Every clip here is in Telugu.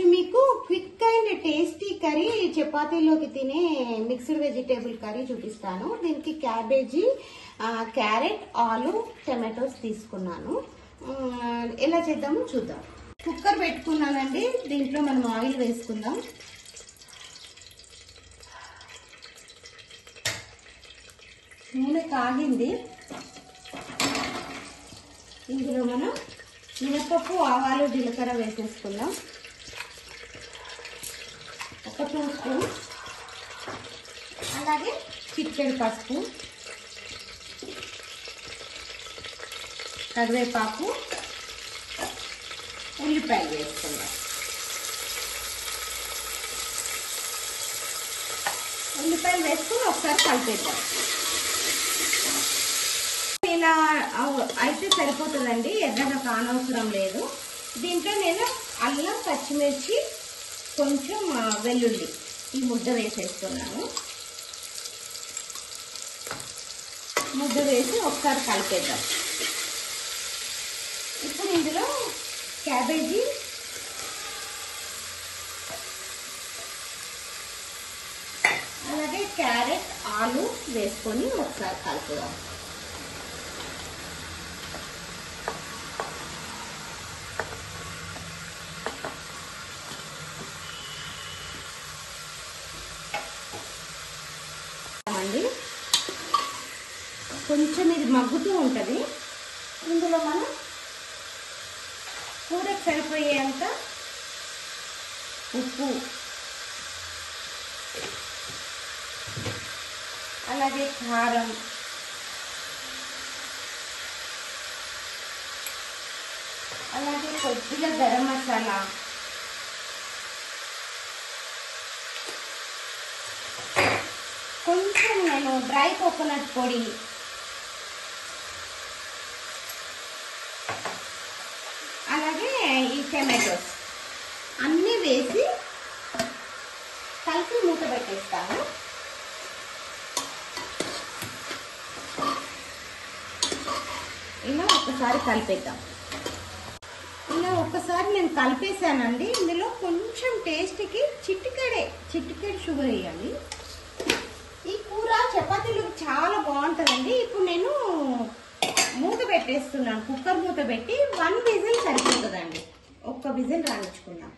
ఈరోజు మీకు క్విక్ అండ్ టేస్టీ కర్రీ చపాతీలోకి తినే మిక్స్డ్ వెజిటేబుల్ కర్రీ చూపిస్తాను దీనికి క్యాబేజీ ఆ, క్యారెట్ ఆలు టమాటోస్ తీసుకున్నాను ఆ, ఎలా చేద్దామో చూద్దాం కుక్కర్ పెట్టుకున్నానండి దీంట్లో మనం ఆయిల్ వేసుకుందాం నూనె కాగింది ఇందులో మనం మినపప్పు ఆవాలు జీలకర్ర వేసేసుకుందాం ఒక టూ స్పూన్ అలాగే చిటికెడు పసుపు కరివేపాకు ఉల్లిపాయలు వేసుకుందాం ఉల్లిపాయలు వేసుకుని ఒకసారి కలిపేద్దాం ఇలా అవ- అయితే సరిపోతుందండి ఎర్రగా కానవసరం లేదు దీంట్లో నేను అల్లం పచ్చిమిర్చి కొంచెం ఆ, వెల్లుల్లి ఈ ముద్ద వేసేస్తున్నాను ముద్ద వేసి ఒకసారి కలిపేద్దాం ఇప్పుడు ఇందులో క్యాబేజీ అలాగే క్యారెట్ ఆలు వేసుకొని ఒకసారి కలుపుదాం అండి కొంచెం ఇది మగ్గుతూ ఉంటుంది ఇందులో మనం కూరకు సరిపోయేంత ఉప్పు అలాగే కారం అలాగే కొద్దిగా గరం మసాలా కొంచెం నేను డ్రై కోకోనట్ పొడి అలాగే ఈ టమాటోస్ అన్నీ వేసి కలిపి మూత పెట్టేస్తాను ఇలా ఒకసారి కలిపేద్దాం ఇలా ఒక్కసారి నేను కలిపేసానండి ఇందులో కొంచెం టేస్ట్కి చిటికెడే చిటికెడు షుగర్ వేయాలి ఈ కూర చపాతీలు చాలా బాగుంటుందండి ఇప్పుడు నేను మూత పెట్టేస్తున్నాను కుక్కర్ మూత పెట్టి వన్ విజిల్ సరిపోతుందండి ఒక్క విజిల్ రాణించుకుందాం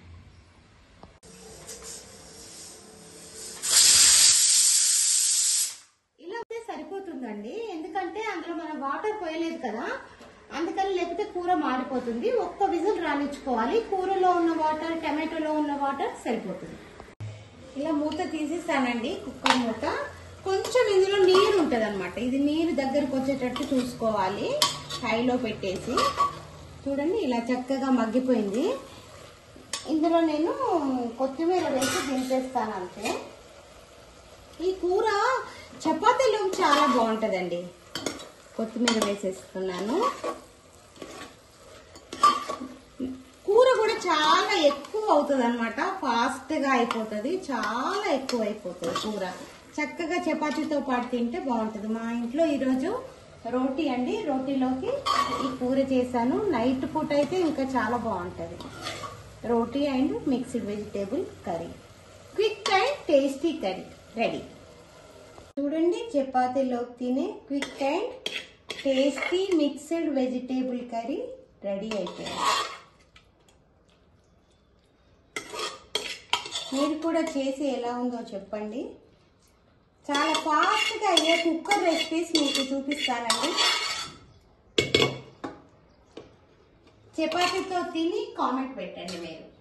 ఇలా అయితే సరిపోతుందండి ఎందుకంటే అందులో మనం వాటర్ పోయలేదు కదా అందుకని లేకపోతే కూర మాడిపోతుంది ఒక్క విజిల్ రాణించుకోవాలి కూరలో ఉన్న వాటర్ టమాటోలో ఉన్న వాటర్ సరిపోతుంది ఇలా మూత తీసేస్తానండి కుక్కర్ మూత కొంచెం ఇందులో నీరు ఉంటుంది అనమాట ఇది నీరు దగ్గరకు వచ్చేటట్టు చూసుకోవాలి హైలో పెట్టేసి చూడండి ఇలా చక్కగా మగ్గిపోయింది ఇందులో నేను కొత్తిమీర వేసి దింపేస్తాను అంతే ఈ కూర చపాతీలో చాలా బాగుంటుందండి కొత్తిమీర వేసేస్తున్నాను కూర కూడా చాలా ఎక్కువ అవుతుంది అనమాట ఫాస్ట్గా అయిపోతుంది చాలా ఎక్కువ అయిపోతుంది కూర చక్కగా చపాతీతో పాటు తింటే బాగుంటుంది మా ఇంట్లో ఈరోజు రోటీ అండి రోటీలోకి ఈ కూర చేశాను నైట్ పూట అయితే ఇంకా చాలా బాగుంటుంది roti and mixed vegetable curry quick and tasty curry ready చూడండి చపాతీలోకి తినే quick and tasty mixed vegetable curry ready అయిపోయింది మీరు కూడా చేసి ఎలా ఉందో చెప్పండి చాలా ఫాస్ట్గా అయ్యే కుక్కర్ రెసిపీస్ మీకు చూపిస్తానండి చపాతీతో తిని కామెంట్ పెట్టండి మీరు